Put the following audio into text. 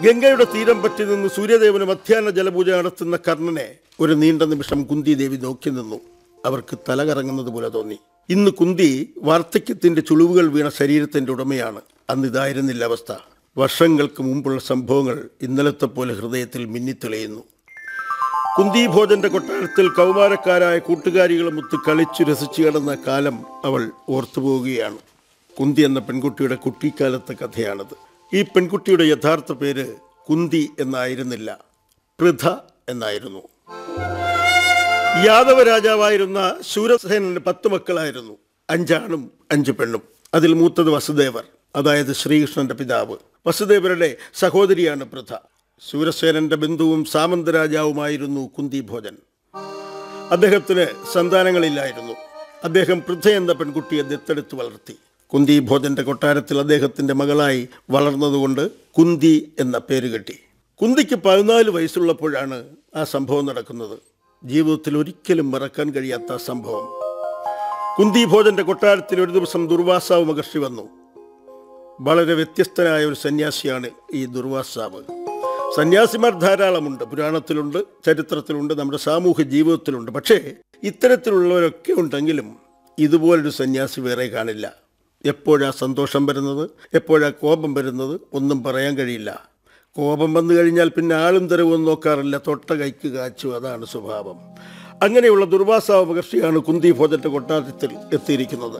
ഗംഗയുടെ തീരം പറ്റി നിന്ന് സൂര്യദേവന് മധ്യാഹ്ന ജലപൂജ നടത്തുന്ന കർണനെ ഒരു നീണ്ട നിമിഷം കുന്തി ദേവി നോക്കി നിന്നു അവർക്ക് തല കറങ്ങുന്നത് പോലെ തോന്നി ഇന്ന് കുന്തി വാർദ്ധക്യത്തിന്റെ ചുളിവുകൾ വീണ ശരീരത്തിന്റെ ഉടമയാണ് അന്ന് ഇതായിരുന്നില്ല അവസ്ഥ വർഷങ്ങൾക്ക് മുമ്പുള്ള സംഭവങ്ങൾ ഇന്നലത്തെ പോലെ ഹൃദയത്തിൽ മിന്നിത്തെളിയുന്നു കുന്തിഭോജന്റെ കൊട്ടാരത്തിൽ കൗമാരക്കാരായ കൂട്ടുകാരികളുമൊത്ത് കളിച്ചു രസിച്ചു കിടന്ന കാലം അവൾ ഓർത്തുപോവുകയാണ് കുന്തി എന്ന പെൺകുട്ടിയുടെ കുട്ടിക്കാലത്തെ കഥയാണത് ഈ പെൺകുട്ടിയുടെ യഥാർത്ഥ പേര് കുന്തി എന്നായിരുന്നില്ല പൃഥ എന്നായിരുന്നു യാദവ രാജാവായിരുന്ന ശൂരസേനന് പത്ത് മക്കളായിരുന്നു അഞ്ചാണും അഞ്ച് പെണ്ണും അതിൽ മൂത്തത് വസുദേവർ അതായത് ശ്രീകൃഷ്ണന്റെ പിതാവ് വസുദേവരുടെ സഹോദരിയാണ് പൃഥ ശൂരസേനന്റെ ബന്ധുവും സാമന്ത രാജാവുമായിരുന്നു കുന്തിഭോജൻ അദ്ദേഹത്തിന് സന്താനങ്ങളില്ലായിരുന്നു അദ്ദേഹം പൃഥ എന്ന പെൺകുട്ടിയെ ദത്തെടുത്ത് വളർത്തി കുന്തി ഭോജന്റെ കൊട്ടാരത്തിൽ അദ്ദേഹത്തിന്റെ മകളായി വളർന്നതുകൊണ്ട് കുന്തി എന്ന പേര് കെട്ടി കുന്തിക്ക് പതിനാല് വയസ്സുള്ളപ്പോഴാണ് ആ സംഭവം നടക്കുന്നത് ജീവിതത്തിൽ ഒരിക്കലും മറക്കാൻ കഴിയാത്ത ആ സംഭവം കുന്തി ഭോജന്റെ കൊട്ടാരത്തിൽ ഒരു ദിവസം ദുർവാസാവ് മഹർഷി വന്നു വളരെ വ്യത്യസ്തനായ ഒരു സന്യാസിയാണ് ഈ ദുർവാസാവ് സന്യാസിമാർ ധാരാളമുണ്ട് പുരാണത്തിലുണ്ട് ചരിത്രത്തിലുണ്ട് നമ്മുടെ സാമൂഹ്യ ജീവിതത്തിലുണ്ട് പക്ഷേ ഇത്തരത്തിലുള്ളവരൊക്കെ ഉണ്ടെങ്കിലും ഇതുപോലൊരു സന്യാസി വേറെ കാണില്ല എപ്പോഴാ സന്തോഷം വരുന്നത് എപ്പോഴാ കോപം വരുന്നത് ഒന്നും പറയാൻ കഴിയില്ല കോപം വന്നു കഴിഞ്ഞാൽ പിന്നെ ആളും തരവും നോക്കാറില്ല തൊട്ട കൈക്ക് കാച്ചു അതാണ് സ്വഭാവം അങ്ങനെയുള്ള ദുർവാസാവ മഹർഷിയാണ് കുന്തി ഭോജന്റെ കൊട്ടാരത്തിൽ എത്തിയിരിക്കുന്നത്